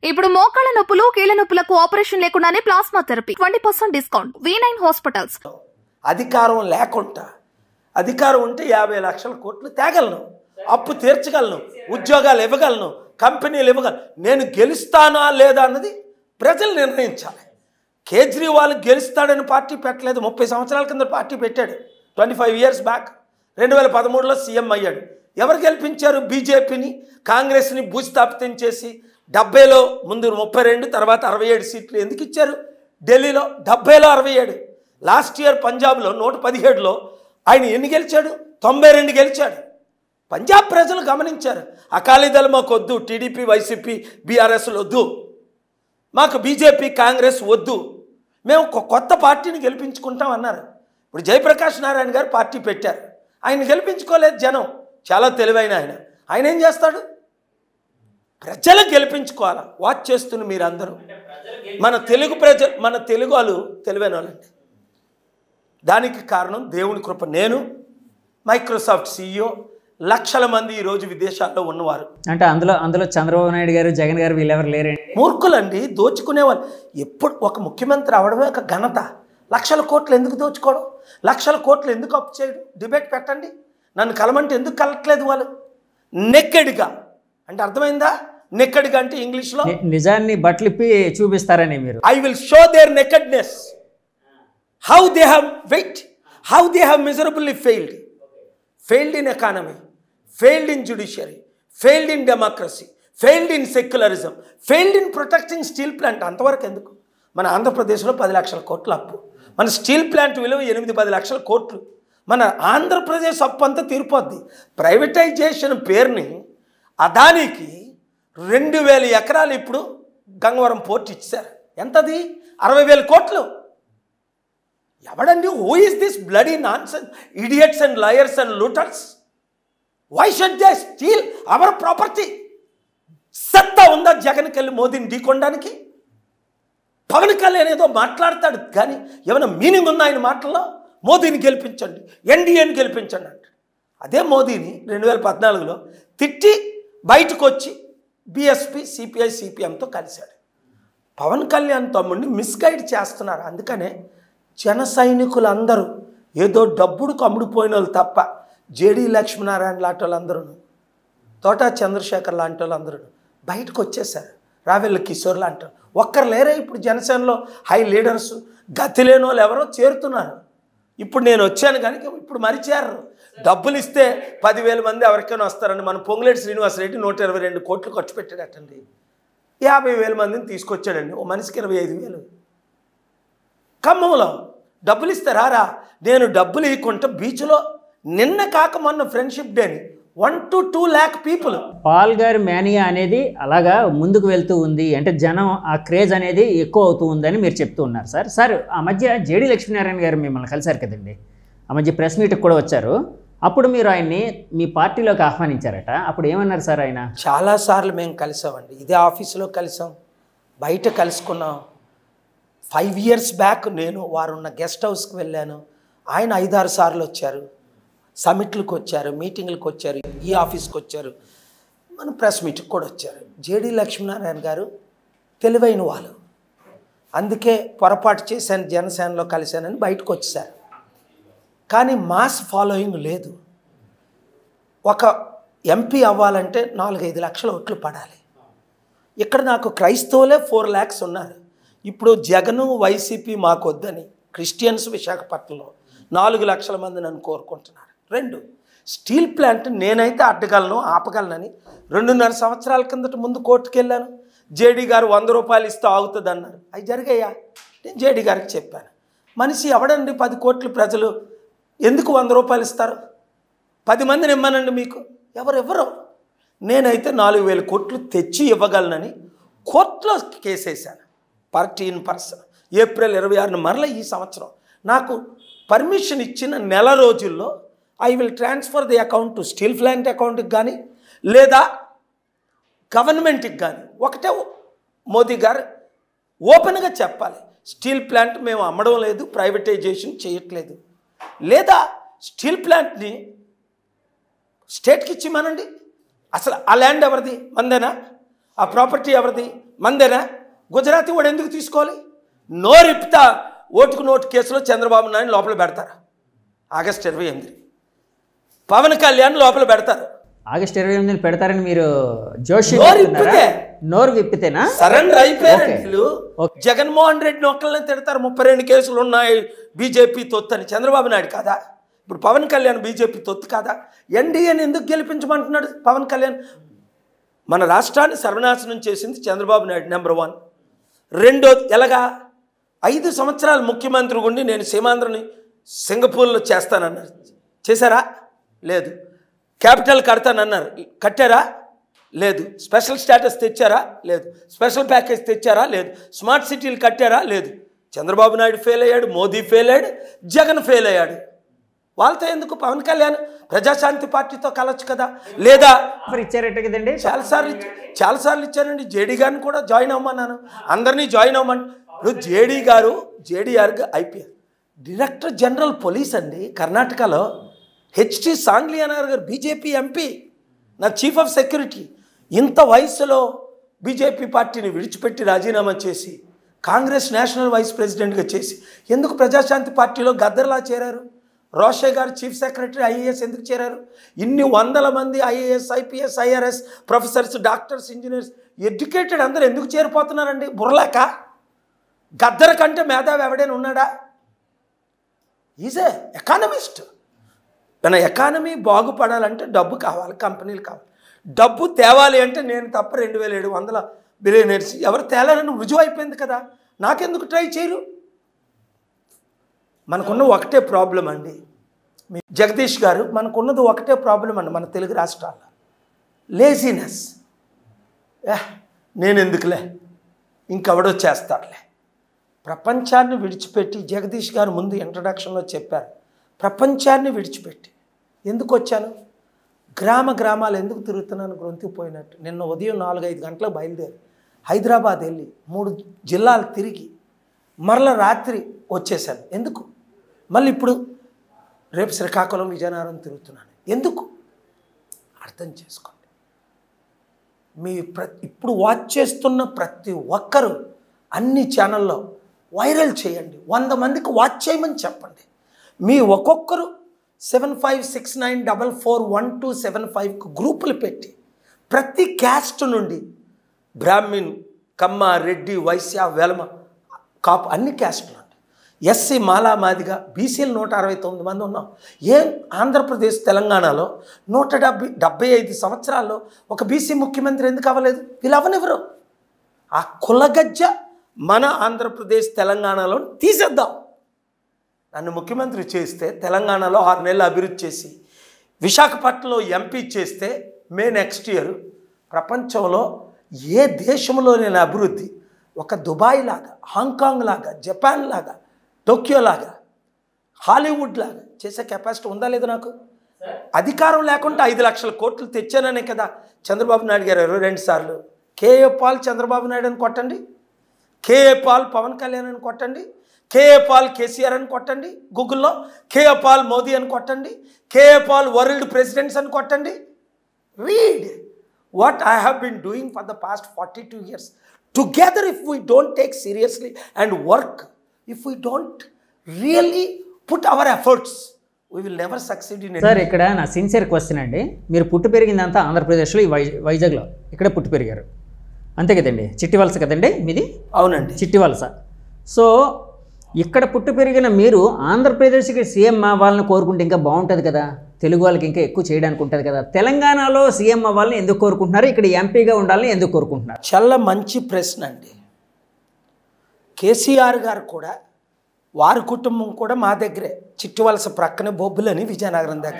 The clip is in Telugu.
ఇప్పుడు మోకాళ్ల నొప్పులు కీళ్ల నొప్పులకు ఆపరేషన్ లేకుండానే plasma therapy twenty percent discount V nine hospitals అధికారం లేకుండా అధికారం ఉంటే యాభై లక్షల కోట్లు తేగలను అప్పు తీర్చగలను ఉద్యోగాలు ఇవ్వగలను కంపెనీలు ఇవ్వగలను నేను గెలుస్తానా లేదా అన్నది ప్రజలు నిర్ణయించాలి కేజ్రీవాల్ గెలుస్తాడని పార్టీ పెట్టలేదు ముప్పై సంవత్సరాల కింద పార్టీ పెట్టాడు ట్వంటీ ఫైవ్ ఇయర్స్ బ్యాక్ రెండు వేల పదమూడులో సీఎం అయ్యాడు ఎవరు గెలిపించారు బీజేపీని కాంగ్రెస్ని భూస్థాపితం చేసి డెబ్బైలో ముందు ముప్పై రెండు తర్వాత అరవై ఏడు సీట్లు ఎందుకు ఇచ్చారు ఢిల్లీలో డెబ్బైలో అరవై ఏడు లాస్ట్ ఇయర్ పంజాబ్లో నూట పదిహేడులో ఆయన ఎన్ని గెలిచాడు తొంభై రెండు గెలిచాడు పంజాబ్ ప్రజలు గమనించారు అకాలీదళ మాకు వద్దు టీడీపీ వైసీపీ బీఆర్ఎస్లు వద్దు మాకు బీజేపీ కాంగ్రెస్ వద్దు మేము ఒక కొత్త పార్టీని గెలిపించుకుంటాం అన్నారు ఇప్పుడు జయప్రకాష్ నారాయణ గారు పార్టీ పెట్టారు ఆయన గెలిపించుకోలేదు జనం చాలా తెలివైన ఆయన ఆయన ఏం చేస్తాడు ప్రజలు గెలిపించుకోవాలి వాచ్ చేస్తున్న మీరందరూ మన తెలుగు ప్రజ మన తెలుగు వాళ్ళు తెలివైన వాళ్ళండి దానికి కారణం దేవుని కృప నేను మైక్రోసాఫ్ట్ సీఈఓ లక్షల మంది ఈరోజు విదేశాల్లో ఉన్నవారు అంటే అందులో అందులో చంద్రబాబు నాయుడు గారు జగన్ గారు వీళ్ళెవరు లేరండి మూర్ఖులండి దోచుకునేవాళ్ళు ఎప్పుడు ఒక ముఖ్యమంత్రి అవడమే ఒక ఘనత లక్షల కోట్లు ఎందుకు దోచుకోవడం లక్షల కోట్లు ఎందుకు అప్పు చేయడం డిబేట్ పెట్టండి నన్ను కలమంటే ఎందుకు కలట్లేదు వాళ్ళు నెక్కెడిగా అంటే అర్థమైందా నెక్కెడిగా అంటే ఇంగ్లీష్లో ని- నిజాన్ని బట్టలిప్పి చూపిస్తారని మీరు I will show their nakedness how they have wait how they have miserably failed failed in economy failed in judiciary failed in democracy failed in secularism failed in protecting steel plant అంతవరకు ఎందుకు మన ఆంధ్రప్రదేశ్లో పది లక్షల కోట్ల అప్పు మన స్టీల్ ప్లాంట్ విలువ ఎనిమిది పది లక్షల కోట్లు మన ఆంధ్రప్రదేశ్ అప్పు అంతా తీరిపోద్ది ప్రైవేటైజేషన్ పేరుని అదానికి రెండు వేల ఎకరాలు ఇప్పుడు గంగవరం పోర్ట్ ఇచ్చారు ఎంతది అరవై వేల కోట్లు ఎవడండి who is this bloody nonsense idiots and liars and looters why should they steal our property సత్తా ఉందా జగన్కి వెళ్ళి మోదీని ఢీకొనడానికి పవన్ కళ్యాణ్ ఏదో మాట్లాడతాడు కానీ ఏమైనా మీనింగ్ ఉందా ఆయన మాటల్లో మోదీని గెలిపించండి ఎన్డీఏని గెలిపించండి అంటాడు అదే మోదీని రెండు వేల పద్నాలుగులో తిట్టి బయటకు వచ్చి బీఎస్పీ సిపిఐ సిపిఎంతో కలిశాడు పవన్ కళ్యాణ్ తమ్ముడిని మిస్గైడ్ చేస్తున్నారు అందుకనే జన సైనికులందరూ ఏదో డబ్బుడు కమ్ముడిపోయిన వాళ్ళు తప్ప జేడీ లక్ష్మీనారాయణ లాంటి వాళ్ళందరూ తోటా చంద్రశేఖర్ లాంటి వాళ్ళందరూ బయటకు వచ్చేసారు రావెల్ల కిషోర్ లాంటి వాళ్ళు. ఒక్కరు లేరే ఇప్పుడు జనసేనలో హై లీడర్స్ గతి లేని వాళ్ళు ఎవరో చేరుతున్నారు ఇప్పుడు నేను వచ్చాను కానీ ఇప్పుడు మరిచారు డబ్బులు ఇస్తే పదివేల మంది ఎవరికైనా వస్తారండి మన పొంగులేటి శ్రీనివాసరెడ్డి నూట ఇరవై రెండు కోట్లు ఖర్చు పెట్టాడటండి యాభై వేల మందిని తీసుకొచ్చాడండి ఓ మనిషికి ఇరవై ఐదు వేలు ఖమ్మంలో డబ్బులు ఇస్తే రారా నేను డబ్బులు ఇవ్వకుంటే బీచ్లో నిన్న కాక మొన్న ఫ్రెండ్షిప్ డేని one to two lakh people Paul గారి మేనియా అనేది అలాగా ముందుకు వెళ్తూ ఉంది అంటే జనం ఆ క్రేజ్ అనేది ఎక్కువ అవుతూ ఉందని మీరు చెప్తూ ఉన్నారు సార్ సార్ ఆ మధ్య జేడి లక్ష్మీనారాయణ గారు మిమ్మల్ని కలిశారు కదండి ఆ మధ్య ప్రెస్ మీట్కి కూడా వచ్చారు అప్పుడు మీరు ఆయన్ని మీ పార్టీలోకి ఆహ్వానించారట అప్పుడు ఏమన్నారు సార్ ఆయన చాలాసార్లు మేము కలిసామండి ఇదే ఆఫీసులో కలిసాం బయట కలుసుకున్నాం ఫైవ్ ఇయర్స్ బ్యాక్ నేను వారున్న గెస్ట్ హౌస్కి వెళ్ళాను ఆయన ఐదారు సార్లు వచ్చారు సమిట్లకు వచ్చారు మీటింగ్లకు వచ్చారు ఈ ఆఫీస్కి వచ్చారు మన ప్రెస్ మీట్కి కూడా వచ్చారు జేడి లక్ష్మీనారాయణ గారు తెలివైన వాళ్ళు అందుకే పొరపాటు చేశాను జనసేనలో కలిశానని బయటకు వచ్చేసారు కానీ మాస్ ఫాలోయింగ్ లేదు ఒక ఎంపీ అవ్వాలంటే నాలుగైదు లక్షల ఓట్లు పడాలి ఇక్కడ నాకు క్రైస్తవులే ఫోర్ ల్యాక్స్ ఉన్నారు ఇప్పుడు జగను వైసీపీ మాకు వద్దని క్రిస్టియన్స్ విశాఖపట్నంలో నాలుగు లక్షల మంది నన్ను కోరుకుంటున్నారు రెండు స్టీల్ ప్లాంట్ నేనైతే అడ్డగలను ఆపగలనని రెండున్నర సంవత్సరాల కిందట ముందు కోర్టుకు వెళ్ళాను జేడీ గారు వంద రూపాయలు ఇస్తే ఆగుతుంది అన్నారు అవి జరిగాయా నేను జేడీ గారికి చెప్పాను మనిషి ఎవడండి పది కోట్లు ప్రజలు ఎందుకు వంద రూపాయలు ఇస్తారు పది మందిని ఇమ్మనండి మీకు ఎవరెవరు నేనైతే నాలుగు వేల కోట్లు తెచ్చి ఇవ్వగలనని కోర్టులో కేసేశాను పార్టీ ఇన్ పర్సన్ ఏప్రిల్ ఇరవై ఆరున మరల ఈ సంవత్సరం నాకు పర్మిషన్ ఇచ్చిన నెల రోజుల్లో I will transfer the account to steel plant అకౌంట్కి కానీ లేదా గవర్నమెంట్కి కానీ ఒకటే మోదీ గారు ఓపెన్గా చెప్పాలి స్టీల్ ప్లాంట్ మేము అమ్మడం లేదు ప్రైవేటైజేషన్ చేయట్లేదు లేదా స్టీల్ ప్లాంట్ని స్టేట్కి ఇచ్చిమనండి అసలు ఆ ల్యాండ్ ఎవరిది మందేనా ఆ ప్రాపర్టీ ఎవరిది మందేనా గుజరాతీ వాడు ఎందుకు తీసుకోవాలి నోరిప్తా ఓటుకు నోటు కేసులో చంద్రబాబు నాయుడు లోపల పెడతారు ఆగస్టు ఇరవై ఎనిమిది పవన్ కళ్యాణ్ లోపల పెడతారు ఆగస్ట్ ఇరవై ఎనిమిదిని పెడతారని మీరు జోషి నోరు చెప్తున్నారా? విప్పితే. నోరు విప్పితేనా సరెండర్ అయిపోయారు ఓకే. వీళ్ళు ఓకే. జగన్మోహన్ రెడ్డి ఒక్కళ్ళని తిడతారు ముప్పై రెండు కేసులు ఉన్నాయి బీజేపీ తొత్తు అని చంద్రబాబు నాయుడు కాదా ఇప్పుడు పవన్ కళ్యాణ్ బీజేపీ తొత్తు కాదా ఎన్డీఏని ఎందుకు గెలిపించమంటున్నాడు పవన్ కళ్యాణ్ మన రాష్ట్రాన్ని సర్వనాశనం చేసింది చంద్రబాబు నాయుడు నెంబర్ వన్ రెండో ఎలాగా ఐదు సంవత్సరాలు ముఖ్యమంత్రి ఉండి నేను సీమాంధ్రని సింగపూర్లో చేస్తానన్నారు చేశారా లేదు క్యాపిటల్ కడతానన్నారు కట్టారా లేదు స్పెషల్ స్టేటస్ తెచ్చారా లేదు స్పెషల్ ప్యాకేజ్ తెచ్చారా లేదు స్మార్ట్ సిటీలు కట్టారా లేదు చంద్రబాబు నాయుడు ఫెయిల్ అయ్యాడు మోదీ ఫెయిల్ అయ్యాడు జగన్ ఫెయిల్ అయ్యాడు వాళ్ళతో ఎందుకు పవన్ కళ్యాణ్ ప్రజాశాంతి పార్టీతో కలవచ్చు కదా లేదా ఆఫర్ ఇచ్చారట కదండి చాలాసార్లు ఇచ్చ- చాలాసార్లు ఇచ్చానండి జేడీ గారిని కూడా జాయిన్ అవ్వమన్నాను అందరినీ జాయిన్ అవ్వమని ఇప్పుడు జేడీ గారు JDR IPS director general police అండి కర్ణాటకలో హెచ్టి సాంగ్లియానగర్ గారు బీజేపీ ఎంపీ నా చీఫ్ ఆఫ్ సెక్యూరిటీ ఇంత వయసులో బీజేపీ పార్టీని విడిచిపెట్టి రాజీనామా చేసి కాంగ్రెస్ నేషనల్ వైస్ ప్రెసిడెంట్గా చేసి ఎందుకు ప్రజాశాంతి పార్టీలో గద్దర్లా చేరారు రోషే గారు చీఫ్ సెక్రటరీ ఐఏఎస్ ఎందుకు చేరారు ఇన్ని వందల మంది IAS IPS IRS professors doctors engineers educated అందరూ ఎందుకు చేరిపోతున్నారండి బుర్రలేక గద్దర్ కంటే మేధావి ఎవడైనా ఉన్నాడా ఈజ్ ఏ ఎకానమిస్ట్ మన ఎకానమీ బాగుపడాలంటే డబ్బు కావాలి కంపెనీలు కావాలి డబ్బు తేవాలి అంటే నేను తప్ప రెండు వేల ఏడు వందల బిలియనర్స్ ఎవరు తేలాలని రుజువు అయిపోయింది కదా నాకెందుకు ట్రై చేయరు మనకున్న ఒకటే ప్రాబ్లం అండి మీ జగదీష్ గారు మనకున్నది ఒకటే ప్రాబ్లం అండి మన తెలుగు రాష్ట్రాల్లో లేజినెస్ నేను ఎందుకులే ఇంకెవడో చేస్తాడులే ప్రపంచాన్ని విడిచిపెట్టి జగదీష్ గారు ముందు ఇంట్రడక్షన్లో చెప్పారు ప్రపంచాన్ని విడిచిపెట్టి ఎందుకు వచ్చాను గ్రామ గ్రామాలు ఎందుకు తిరుగుతున్నాను గ్రొంతిపోయినట్టు నిన్న ఉదయం నాలుగైదు గంటలకు బయలుదేరి హైదరాబాద్ వెళ్ళి మూడు జిల్లాలు తిరిగి మరల రాత్రి వచ్చేసాను ఎందుకు మళ్ళీ ఇప్పుడు రేపు శ్రీకాకుళం విజయనగరం తిరుగుతున్నాను ఎందుకు అర్థం చేసుకోండి మీ ప్ర ఇప్పుడు వాచ్ చేస్తున్న ప్రతి ఒక్కరూ అన్ని ఛానల్లో వైరల్ చేయండి వంద మందికి వాచ్ చేయమని చెప్పండి మీ ఒక్కొక్కరు seven five six nine double four one two seven ఫైవ్కి గ్రూపులు పెట్టి ప్రతి క్యాస్ట్ నుండి బ్రాహ్మిన్ కమ్మ రెడ్డి వైశ్య వెలమ కాపు అన్ని క్యాస్టులు అండి ఎస్సీ మాలా మాదిగా బీసీలు నూట అరవై తొమ్మిది మంది ఉన్నాం ఏం ఆంధ్రప్రదేశ్ తెలంగాణలో నూట డెబ్బై డెబ్బై ఐదు సంవత్సరాల్లో ఒక బీసీ ముఖ్యమంత్రి ఎందుకు అవ్వలేదు వీళ్ళు అవ్వనివ్వరు ఆ కులగజ్జ మన ఆంధ్రప్రదేశ్ తెలంగాణలో తీసేద్దాం నన్ను ముఖ్యమంత్రి చేస్తే తెలంగాణలో ఆరు నెలలు అభివృద్ధి చేసి విశాఖపట్నంలో ఎంపీ చేస్తే మే నెక్స్ట్ ఇయర్ ప్రపంచంలో ఏ దేశంలో నేను అభివృద్ధి ఒక దుబాయ్ లాగా హాంకాంగ్ లాగా జపాన్ లాగా టోక్యో లాగా హాలీవుడ్ లాగా చేసే కెపాసిటీ ఉందా లేదా నాకు అధికారం లేకుండా ఐదు లక్షల కోట్లు తెచ్చాననే కదా చంద్రబాబు నాయుడు గారు ఇరవై రెండు సార్లు కేఏ పాల్ చంద్రబాబు నాయుడు అని కొట్టండి కేఏ పాల్ పవన్ కళ్యాణ్ అని కొట్టండి కేఏ పాల్ కేసీఆర్ అని కొట్టండి గూగుల్లో కేఏ పాల్ మోదీ అని కొట్టండి కేఏ పాల్ వరల్డ్ ప్రెసిడెంట్స్ అని కొట్టండి read what I have been doing for the past forty two years together if we don't take seriously and work if we don't really put our efforts we will never succeed in sir ఇక్కడ నా సిన్సియర్ క్వశ్చన్ అండి మీరు పుట్టి పెరిగిందంతా ఆంధ్రప్రదేశ్లో ఈ వై వైజాగ్లో ఇక్కడే పుట్టి పెరిగారు అంతే కదండి చిట్టి వలస కదండి మీది అవునండి చిట్టి వలస సో ఇక్కడ పుట్టి పెరిగిన మీరు ఆంధ్రప్రదేశ్కి సీఎం అవ్వాలని కోరుకుంటే ఇంకా బాగుంటుంది కదా తెలుగు వాళ్ళకి ఇంకా ఎక్కువ చేయడానికి ఉంటుంది కదా తెలంగాణలో సీఎం అవ్వాలని ఎందుకు కోరుకుంటున్నారు ఇక్కడ ఎంపీగా ఉండాలని ఎందుకు కోరుకుంటున్నారు చాలా మంచి ప్రశ్న అండి కేసీఆర్ గారు కూడా వారి కుటుంబం కూడా మా దగ్గరే చిట్టువలస ప్రక్కనే బొబ్బులని విజయనగరం దగ్గర